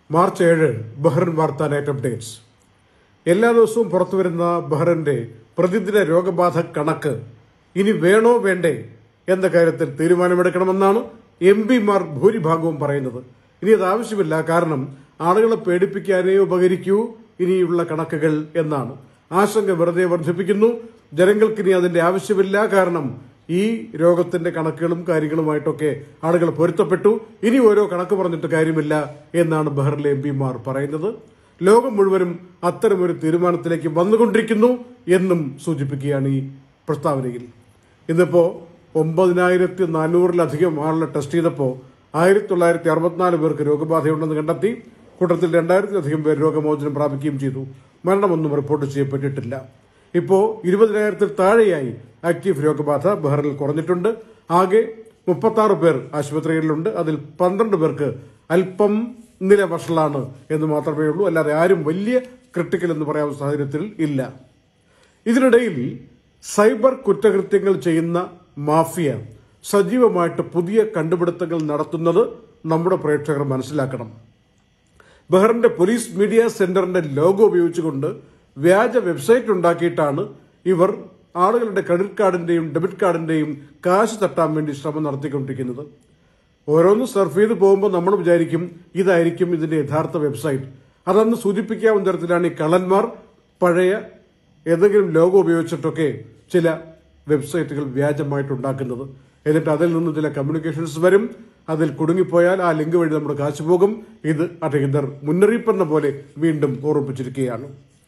March ഏഴ് Bahrain വാർത്താ night updates എല്ലാ ദിവസവും പുറത്തുവരുന്ന ബഹ്റിന്റെ പ്രതിദിന രോഗബാധ കണക്ക് ഇനി വേണോ വേണ്ടേ എന്ന കാര്യത്തിൽ തീരുമാനമെടുക്കണമെന്നാണ് എം പിമാർ ഭൂരിഭാഗവും പറയുന്നത് ഇനി അത് ആവശ്യമില്ല കാരണം ആളുകളെ പേടിപ്പിക്കാനേ ഉപകരിക്കൂ ഇനിയുള്ള കണക്കുകൾ എന്നാണ് ആശങ്ക വെറുതെ വർദ്ധിപ്പിക്കുന്നു ജനങ്ങൾക്ക് ഇനി അതിന്റെ ആവശ്യമില്ല കാരണം ഈ രോഗത്തിന്റെ കണക്കുകളും കാര്യങ്ങളുമായിട്ടൊക്കെ ആളുകൾ പൊരുത്തപ്പെട്ടു ഇനി ഓരോ കണക്ക് പറഞ്ഞിട്ട് കാര്യമില്ല എന്നാണ് ബഹ്റിലെ എം പിമാർ പറയുന്നത് ലോകം മുഴുവനും അത്തരമൊരു തീരുമാനത്തിലേക്ക് വന്നുകൊണ്ടിരിക്കുന്നു എന്നും സൂചിപ്പിക്കുകയാണ് ഈ പ്രസ്താവനയിൽ ഇന്നിപ്പോ ഒമ്പതിനായിരത്തി നാനൂറിലധികം ആളുടെ ടെസ്റ്റ് ചെയ്തപ്പോൾ ആയിരത്തി തൊള്ളായിരത്തി അറുപത്തിനാല് പേർക്ക് രോഗബാധയുണ്ടെന്ന് കണ്ടെത്തി കൂട്ടത്തിൽ രണ്ടായിരത്തിലധികം പേർ രോഗമോചനം പ്രാപിക്കുകയും ചെയ്തു മരണമൊന്നും റിപ്പോർട്ട് ചെയ്യപ്പെട്ടിട്ടില്ല ഇപ്പോ ഇരുപതിനായിരത്തിൽ താഴെയായി ആക്റ്റീവ് രോഗബാധ ബഹ്റിനിൽ കുറഞ്ഞിട്ടുണ്ട് ആകെ മുപ്പത്തി ആറ് പേർ ആശുപത്രികളിലുണ്ട് അതിൽ പന്ത്രണ്ട് പേർക്ക് അല്പം നില വഷളാണ് എന്ന് മാത്രമേ ഉള്ളൂ അല്ലാതെ ആരും വലിയ ക്രിട്ടിക്കൽ എന്ന് പറയാവുന്ന സാഹചര്യത്തിൽ ഇല്ല ഇതിനിടയിൽ സൈബർ കുറ്റകൃത്യങ്ങൾ ചെയ്യുന്ന മാഫിയ സജീവമായിട്ട് പുതിയ കണ്ടുപിടുത്തങ്ങൾ നടത്തുന്നത് നമ്മുടെ പ്രേക്ഷകർ മനസ്സിലാക്കണം ബഹ്റിന്റെ പോലീസ് മീഡിയ സെന്ററിന്റെ ലോഗോ ഉപയോഗിച്ചുകൊണ്ട് വ്യാജ വെബ്സൈറ്റ് ഉണ്ടാക്കിയിട്ടാണ് ഇവർ ആളുകളുടെ ക്രെഡിറ്റ് കാർഡിന്റെയും ഡെബിറ്റ് കാർഡിന്റെയും കാശ് തട്ടാൻ വേണ്ടി ശ്രമം നടത്തിക്കൊണ്ടിരിക്കുന്നത് ഓരോന്ന് സർഫ് ചെയ്ത് പോകുമ്പോൾ നമ്മൾ വിചാരിക്കും ഇതായിരിക്കും ഇതിന്റെ യഥാർത്ഥ വെബ്സൈറ്റ് അതന്ന് സൂചിപ്പിക്കാവുന്ന തരത്തിലാണ് ഈ കള്ളന്മാർ പഴയ ഏതെങ്കിലും ലോഗോ ഉപയോഗിച്ചിട്ടൊക്കെ ചില വെബ്സൈറ്റുകൾ വ്യാജമായിട്ട് ഉണ്ടാക്കുന്നത് എന്നിട്ട് അതിൽ നിന്ന് ചില കമ്മ്യൂണിക്കേഷൻസ് വരും അതിൽ കുടുങ്ങിപ്പോയാൽ ആ ലിങ്ക് വഴി നമ്മുടെ കാശ് പോകും ഇത് അധികൃതർ മുന്നറിയിപ്പെന്ന പോലെ വീണ്ടും ഓർമ്മിപ്പിച്ചിരിക്കുകയാണ്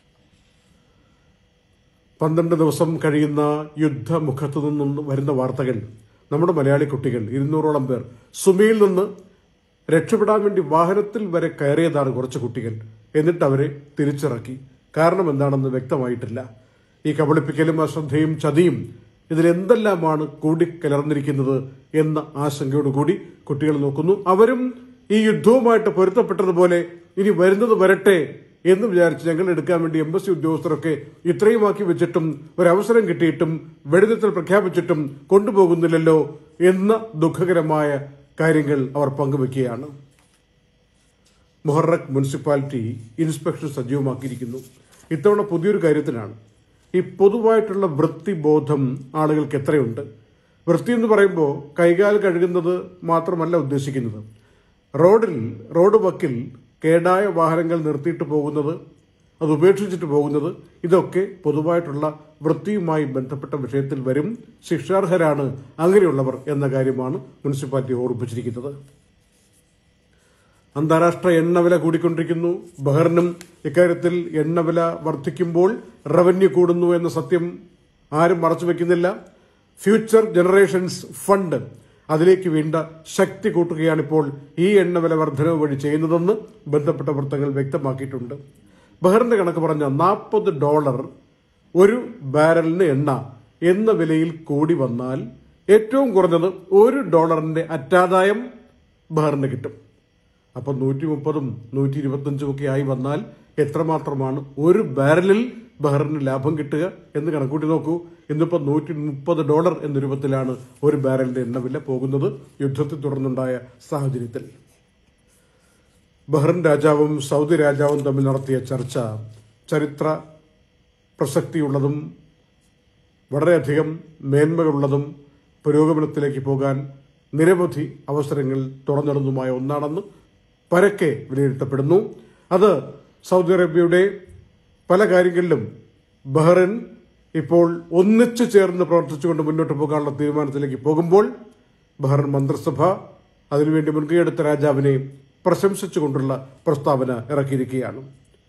പന്ത്രണ്ട് ദിവസം കഴിയുന്ന യുദ്ധമുഖത്തു നിന്നും വരുന്ന വാർത്തകൾ നമ്മുടെ മലയാളി കുട്ടികൾ ഇരുന്നൂറോളം പേർ സുമിയിൽ നിന്ന് രക്ഷപ്പെടാൻ വേണ്ടി വാഹനത്തിൽ വരെ കയറിയതാണ് കുറച്ച് കുട്ടികൾ എന്നിട്ട് അവരെ തിരിച്ചിറക്കി കാരണം എന്താണെന്ന് വ്യക്തമായിട്ടില്ല ഈ കബളിപ്പിക്കലും അശ്രദ്ധയും ചതിയും ഇതിലെന്തെല്ലാമാണ് കൂടിക്കലർന്നിരിക്കുന്നത് എന്ന ആശങ്കയോടുകൂടി കുട്ടികൾ നോക്കുന്നു അവരും ഈ യുദ്ധവുമായിട്ട് പൊരുത്തപ്പെട്ടതുപോലെ ഇനി വരുന്നത് വരട്ടെ എന്ന് വിചാരിച്ച് ഞങ്ങൾ എടുക്കാൻ വേണ്ടി എംബസി ഉദ്യോഗസ്ഥരൊക്കെ ഇത്രയുമാക്കി വെച്ചിട്ടും ഒരവസരം കിട്ടിയിട്ടും വെടിനിർത്തൽ പ്രഖ്യാപിച്ചിട്ടും കൊണ്ടുപോകുന്നില്ലല്ലോ എന്ന ദുഃഖകരമായ കാര്യങ്ങൾ അവർ പങ്കുവെക്കുകയാണ് മുഹറക് മുനിസിപ്പാലിറ്റി ഇൻസ്പെക്ഷൻ സജീവമാക്കിയിരിക്കുന്നു ഇത്തവണ പുതിയൊരു കാര്യത്തിനാണ് ഈ പൊതുവായിട്ടുള്ള വൃത്തിബോധം ആളുകൾക്ക് എത്രയുണ്ട് വൃത്തി എന്ന് പറയുമ്പോൾ കൈകാൽ കഴുകുന്നത് മാത്രമല്ല ഉദ്ദേശിക്കുന്നത് റോഡിൽ റോഡ് വക്കിൽ കേടായ വാഹനങ്ങൾ നിർത്തിയിട്ട് പോകുന്നത് അത് ഉപേക്ഷിച്ചിട്ട് പോകുന്നത് ഇതൊക്കെ പൊതുവായിട്ടുള്ള വൃത്തിയുമായി ബന്ധപ്പെട്ട വിഷയത്തിൽ വരും ശിക്ഷാർഹരാണ് അങ്ങനെയുള്ളവർ എന്ന കാര്യമാണ് മുനിസിപ്പാലിറ്റി ഓർമ്മിപ്പിച്ചിരിക്കുന്നത് അന്താരാഷ്ട്ര എണ്ണവില കൂടിക്കൊണ്ടിരിക്കുന്നു ബഹ്റിനും ഇക്കാര്യത്തിൽ എണ്ണവില വർദ്ധിക്കുമ്പോൾ റവന്യൂ കൂടുന്നു എന്ന സത്യം ആരും മറച്ചു വെക്കുന്നില്ല ഫ്യൂച്ചർ ജനറേഷൻസ് ഫണ്ട് അതിലേക്ക് വീണ്ട ശക്തി കൂട്ടുകയാണിപ്പോൾ ഈ എണ്ണവില വർധനവ് വഴി ചെയ്യുന്നതെന്ന് ബന്ധപ്പെട്ട വൃത്തങ്ങൾ വ്യക്തമാക്കിയിട്ടുണ്ട് ബഹ്റിന്റെ കണക്ക് പറഞ്ഞ നാൽപ്പത് ഡോളർ ഒരു ബാരലിന് എണ്ണ എന്ന വിലയിൽ കൂടി വന്നാൽ ഏറ്റവും കുറഞ്ഞത് ഒരു ഡോളറിന്റെ അറ്റാദായം ബഹ്റിന് കിട്ടും അപ്പം നൂറ്റി മുപ്പതും നൂറ്റി ഇരുപത്തഞ്ചും ഒക്കെ ആയി വന്നാൽ എത്രമാത്രമാണ് ഒരു ബാരലിൽ ബഹ്റിന് ലാഭം കിട്ടുക എന്ന് കണക്കൂട്ടി നോക്കൂ ഇന്നിപ്പോൾ നൂറ്റി മുപ്പത് ഡോളർ എന്ന രൂപത്തിലാണ് ഒരു ബാരലിന്റെ എണ്ണവില പോകുന്നത് യുദ്ധത്തെ തുടർന്നുണ്ടായ സാഹചര്യത്തിൽ ബഹ്റിൻ രാജാവും സൗദി രാജാവും തമ്മിൽ നടത്തിയ ചർച്ച ചരിത്ര പ്രസക്തിയുള്ളതും വളരെയധികം മേന്മകളുള്ളതും പുരോഗമനത്തിലേക്ക് പോകാൻ നിരവധി അവസരങ്ങൾ തുറന്നിടുന്നതുമായ ഒന്നാണെന്ന് പരക്കെ വിലയിരുത്തപ്പെടുന്നു അത് സൗദി അറേബ്യയുടെ പല കാര്യങ്ങളിലും ബഹ്റിൻ ഇപ്പോൾ ഒന്നിച്ചു ചേർന്ന് പ്രവർത്തിച്ചുകൊണ്ട് മുന്നോട്ട് പോകാനുള്ള തീരുമാനത്തിലേക്ക് പോകുമ്പോൾ ബഹ്റിൻ മന്ത്രിസഭ അതിനുവേണ്ടി മുൻകൈയെടുത്ത രാജാവിനെ പ്രശംസിച്ചുകൊണ്ടുള്ള പ്രസ്താവന ഇറക്കിയിരിക്കുകയാണ്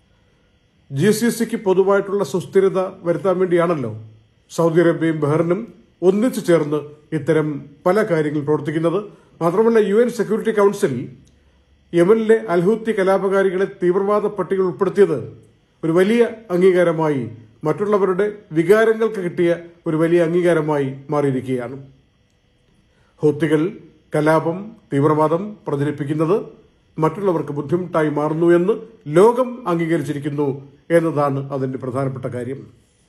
ജി സി സിക്ക് പൊതുവായിട്ടുള്ള സുസ്ഥിരത വരുത്താൻ വേണ്ടിയാണല്ലോ സൗദി അറേബ്യയും ബഹ്റിനും ഒന്നിച്ചു ചേർന്ന് ഇത്തരം പല കാര്യങ്ങൾ പ്രവർത്തിക്കുന്നത് മാത്രമല്ല യു എൻ സെക്യൂരിറ്റി കൌൺസിൽ യമനിലെ അൽഹൂത്തി കലാപകാരികളെ തീവ്രവാദ പട്ടികയിൽ ഉൾപ്പെടുത്തിയത് ഒരു വലിയ അംഗീകാരമായി മറ്റുള്ളവരുടെ വികാരങ്ങൾക്ക് കിട്ടിയ ഒരു വലിയ അംഗീകാരമായി മാറിയിരിക്കുകയാണ് ഹൂത്തികൾ കലാപം തീവ്രവാദം പ്രചരിപ്പിക്കുന്നത് മറ്റുള്ളവർക്ക് ബുദ്ധിമുട്ടായി മാറുന്നു എന്ന് ലോകം അംഗീകരിച്ചിരിക്കുന്നു എന്നതാണ് അതിന്റെ പ്രധാനപ്പെട്ട കാര്യം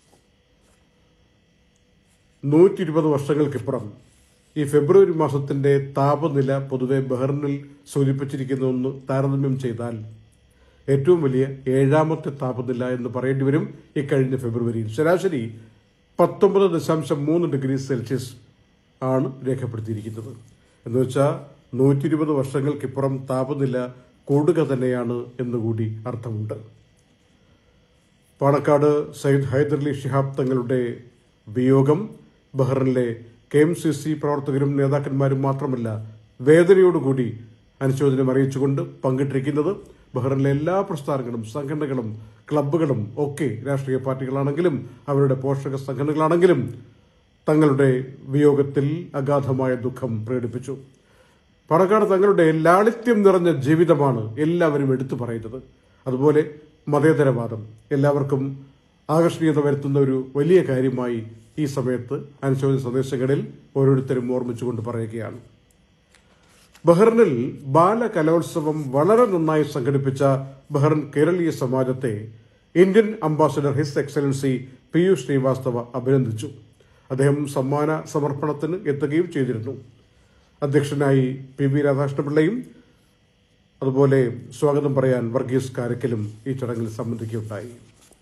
നൂറ്റി ഇരുപത് വർഷങ്ങൾക്കിപ്പുറം ഈ ഫെബ്രുവരി മാസത്തിന്റെ താപനില പൊതുവെ ബഹ്റിനിൽ സൂചിപ്പിച്ചിരിക്കുന്നതെന്ന് താരതമ്യം ചെയ്താൽ ഏറ്റവും വലിയ ഏഴാമത്തെ താപനില എന്ന് പറയേണ്ടി വരും ഇക്കഴിഞ്ഞ ഫെബ്രുവരിയിൽ ശരാശരി പത്തൊമ്പത് ദശാംശം മൂന്ന് ഡിഗ്രി സെൽഷ്യസ് ആണ് രേഖപ്പെടുത്തിയിരിക്കുന്നത് എന്ന് വെച്ചാൽ നൂറ്റി ഇരുപത് വർഷങ്ങൾക്കിപ്പുറം താപനില കൂടുക തന്നെയാണ് എന്നുകൂടി അർത്ഥമുണ്ട് പാണക്കാട് സയ്യിദ് ഹൈദരലി ഷിഹാബ് തങ്ങളുടെ വിയോഗം ബഹ്റിനിലെ കെ എം സി സി പ്രവർത്തകരും നേതാക്കന്മാരും മാത്രമല്ല വേദനയോടുകൂടി അനുശോചനം അറിയിച്ചുകൊണ്ട് പങ്കിട്ടിരിക്കുന്നത് ബഹ്റിനിലെ എല്ലാ പ്രസ്ഥാനങ്ങളും സംഘടനകളും ക്ലബ്ബുകളും ഒക്കെ രാഷ്ട്രീയ പാർട്ടികളാണെങ്കിലും അവരുടെ പോഷക സംഘടനകളാണെങ്കിലും തങ്ങളുടെ വിയോഗത്തിൽ അഗാധമായ ദുഃഖം പ്രകടിപ്പിച്ചു പാണക്കാട് തങ്ങളുടെ ലാളിത്യം നിറഞ്ഞ ജീവിതമാണ് എല്ലാവരും എടുത്തു പറയുന്നത് അതുപോലെ മതേതരവാദം എല്ലാവർക്കും ആകർഷണീയത വരുത്തുന്ന ഒരു വലിയ കാര്യമായി ഈ സമയത്ത് അനുശോചന സന്ദേശങ്ങളിൽ ഓരോരുത്തരും ഓർമ്മിച്ചുകൊണ്ട് പറയുകയാണ് ബഹ്റിനിൽ ബാലകലോത്സവം വളരെ നന്നായി സംഘടിപ്പിച്ച ബഹ്റിൻ കേരളീയ സമാജത്തെ Indian ambassador his excellency Piyush Srivastava അഭിനന്ദിച്ചു അദ്ദേഹം സമ്മാന സമർപ്പണത്തിന് എത്തുകയും ചെയ്തിരുന്നു അധ്യക്ഷനായി പി വി രാധാകൃഷ്ണപിള്ളയും അതുപോലെ സ്വാഗതം പറയാൻ വർഗീസ് കാരക്കലും ഈ ചടങ്ങിൽ സംബന്ധിക്കുകയുണ്ടായി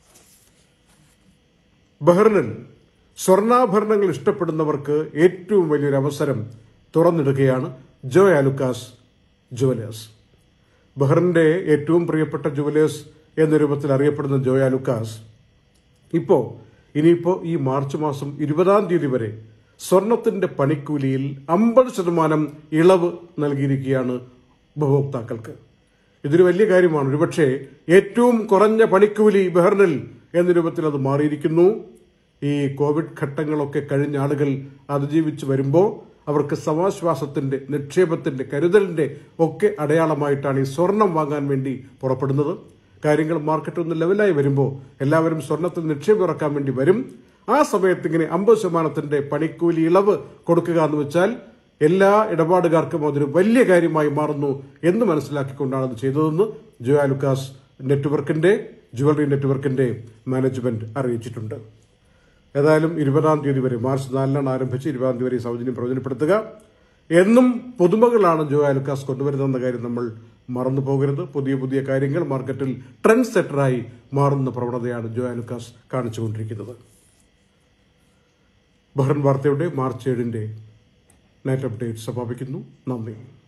ബഹ്റിനിൽ സ്വർണ്ണാഭരണങ്ങൾ ഇഷ്ടപ്പെടുന്നവർക്ക് ഏറ്റവും വലിയൊരു അവസരം തുറന്നിടുകയാണ് ജോ ആലുക്കാസ് ജുവലേഴ്സ് ബഹ്റിന്റെ ഏറ്റവും പ്രിയപ്പെട്ട ജുവലേഴ്സ് എന്ന രൂപത്തിൽ അറിയപ്പെടുന്ന ജോ ആലുക്കാസ് ഇപ്പോ ഇനിയിപ്പോ ഈ മാർച്ച് മാസം ഇരുപതാം തീയതി വരെ സ്വർണത്തിന്റെ പണിക്കൂലിയിൽ അമ്പത് ശതമാനം ഇളവ് നൽകിയിരിക്കുകയാണ് ഉപഭോക്താക്കൾക്ക് ഇതൊരു വലിയ കാര്യമാണ് ഒരുപക്ഷെ ഏറ്റവും കുറഞ്ഞ പണിക്കൂലി ബഹ്റിനിൽ എന്ന രൂപത്തിൽ അത് മാറിയിരിക്കുന്നു ഈ കോവിഡ് ഘട്ടങ്ങളൊക്കെ കഴിഞ്ഞ ആളുകൾ അതിജീവിച്ച് വരുമ്പോൾ അവർക്ക് സമാശ്വാസത്തിന്റെ നിക്ഷേപത്തിന്റെ കരുതലിന്റെ ഒക്കെ അടയാളമായിട്ടാണ് ഈ സ്വർണം വാങ്ങാൻ വേണ്ടി പുറപ്പെടുന്നത് കാര്യങ്ങൾ മാർക്കറ്റ് ഒന്ന് ലെവലായി വരുമ്പോൾ എല്ലാവരും സ്വർണത്തിൽ നിക്ഷേപം ഇറക്കാൻ വേണ്ടി വരും ആ സമയത്ത് ഇങ്ങനെ അമ്പത് ശതമാനത്തിന്റെ പണിക്കൂലി ഇളവ് കൊടുക്കുക എന്ന് വെച്ചാൽ എല്ലാ ഇടപാടുകാർക്കും അതൊരു വലിയ കാര്യമായി മാറുന്നു എന്ന് മനസ്സിലാക്കിക്കൊണ്ടാണ് അത് ചെയ്തതെന്ന് ജോയ ലുക്കാസ് നെറ്റ്വർക്കിന്റെ ജുവലറി നെറ്റ്വർക്കിന്റെ മാനേജ്മെന്റ് അറിയിച്ചിട്ടുണ്ട് ഏതായാലും ഇരുപതാം തീയതി വരെ മാർച്ച് നാലിനാണ് ആരംഭിച്ച് ഇരുപതാം തീയതി വരെ ഈ സൗജന്യം പ്രയോജനപ്പെടുത്തുക എന്നും പുതുമകളാണ് ജോ ആലുക്കാസ് കൊണ്ടുവരുന്നതെന്ന കാര്യം നമ്മൾ മറന്നു പോകരുത് പുതിയ പുതിയ കാര്യങ്ങൾ മാർക്കറ്റിൽ ട്രെൻഡ് സെറ്ററായി മാറുന്ന പ്രവണതയാണ് ജോ ആലുക്കാസ് കാണിച്ചുകൊണ്ടിരിക്കുന്നത് ബഹ്റൻ വാർത്തയുടെ മാർച്ച് ഏഴിന്റെ നൈറ്റ് അപ്ഡേറ്റ് സമാപിക്കുന്നു നന്ദി